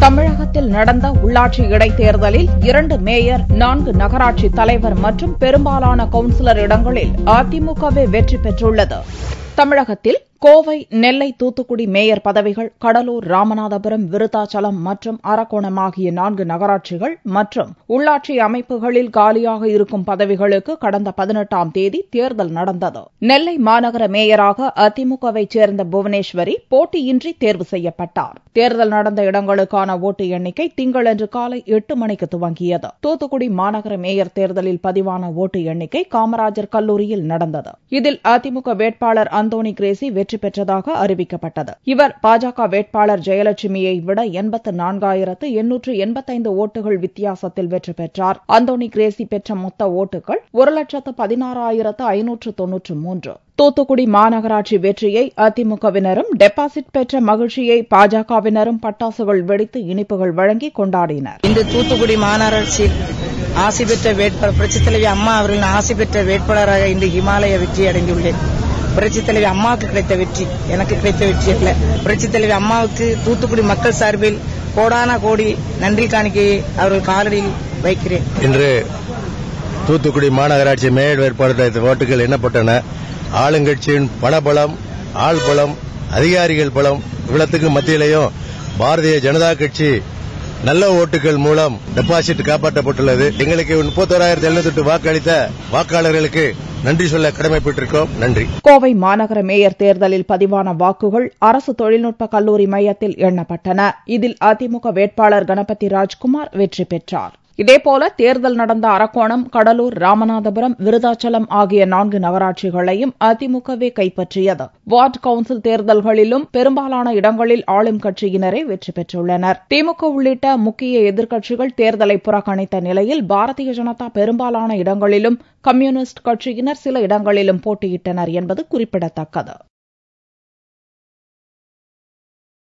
தமிழகத்தில் நடந்த உள்ளாட்சி இடைத்தேர்தலில் இரண்டு மேயர் நான்கு நகராட்சி தலைவர் மற்றும் பெரும்பாலான கவுன்சிலர் இடங்களில் அதிமுகவே வெற்றி பெற்றுள்ளது தமிழகத்தில் கோவை நெல்லை தூத்துக்குடி மேயர் பதவிகள் கடலூர் ராமநாதபுரம் விருத்தாச்சலம் மற்றும் அரக்கோணம் ஆகிய நான்கு நகராட்சிகள் மற்றும் உள்ளாட்சி அமைப்புகளில் காலியாக இருக்கும் பதவிகளுக்கு கடந்த பதினெட்டாம் தேதி தேர்தல் நடந்தது நெல்லை மாநகர மேயராக அதிமுகவைச் சேர்ந்த புவனேஸ்வரி போட்டியின்றி தேர்வு செய்யப்பட்டார் தேர்தல் நடந்த இடங்களுக்கான ஓட்டு எண்ணிக்கை திங்களன்று காலை எட்டு மணிக்கு துவங்கியது தூத்துக்குடி மாநகர மேயர் தேர்தலில் பதிவான ஓட்டு எண்ணிக்கை காமராஜர் கல்லூரியில் நடந்தது இதில் அதிமுக வேட்பாளர் அந்தோணி கிரேசி வெற்றி பெற்றதாக அறிவிக்கப்பட்டது இவர் பாஜக வேட்பாளர் ஜெயலட்சுமியை விட எண்பத்து நான்காயிரத்து எண்ணூற்று எண்பத்தைந்து ஓட்டுகள் வித்தியாசத்தில் வெற்றி பெற்றார் அந்தோணி கிரேசி பெற்ற மொத்த ஓட்டுகள் ஒரு லட்சத்து பதினாறாயிரத்து ஐநூற்று தொன்னூற்று மூன்று தூத்துக்குடி மாநகராட்சி வெற்றியை அதிமுகவினரும் டெபாசிட் பெற்ற மகிழ்ச்சியை பாஜகவினரும் பட்டாசுகள் வெடித்து இனிப்புகள் வழங்கி கொண்டாடினர் இன்று தூத்துக்குடி மாநகராட்சியில் ஆசி பெற்ற வேட்பாளர் புரட்சித் தலைவி அம்மா அவர்களின் ஆசி பெற்ற வேட்பாளராக இன்று இமாலய வெற்றி அடைந்துள்ளேன் புரட்சித் தலைவி அம்மாவுக்கு கிடைத்த வெற்றி எனக்கு கிடைத்த வெற்றி அல்ல புரட்சித் தலைவி அம்மாவுக்கு தூத்துக்குடி மக்கள் சார்பில் கோடான கோடி நன்றி காணிக்கையை அவர்கள் காலடியில் வைக்கிறேன் இன்று தூத்துக்குடி மாநகராட்சி மேயர் வேட்பாளர் ஓட்டுகள் எண்ணப்பட்டன ஆளுங்கட்சியின் பணபலம் ஆள் பலம் அதிகாரிகள் பலம் இவ்வளத்துக்கு மத்தியிலையும் பாரதிய ஜனதா கட்சி நல்ல ஓட்டுகள் மூலம் டெபாசிட் காப்பாற்றப்பட்டுள்ளது எங்களுக்கு முப்பத்தோராயிரத்தி எழுநூத்தி வாக்களித்த வாக்காளர்களுக்கு நன்றி சொல்ல கடமைப்பட்டிருக்கோம் நன்றி கோவை மாநகர மேயர் தேர்தலில் பதிவான வாக்குகள் அரசு தொழில்நுட்ப கல்லூரி மையத்தில் எண்ணப்பட்டன இதில் அதிமுக வேட்பாளர் கணபதி ராஜ்குமார் வெற்றி பெற்றார் இதேபோல தேர்தல் நடந்த அரக்கோணம் கடலூர் ராமநாதபுரம் விருதாச்சலம் ஆகிய நான்கு நகராட்சிகளையும் அதிமுகவே கைப்பற்றியது வார்டு கவுன்சில் தேர்தல்களிலும் பெரும்பாலான இடங்களில் ஆளும் கட்சியினரே வெற்றி பெற்றுள்ளனர் திமுக உள்ளிட்ட முக்கிய எதிர்க்கட்சிகள் தேர்தலை புறக்கணித்த நிலையில் பாரதிய ஜனதா பெரும்பாலான இடங்களிலும் கம்யூனிஸ்ட் கட்சியினர் சில இடங்களிலும் போட்டியிட்டனர் என்பது குறிப்பிடத்தக்கது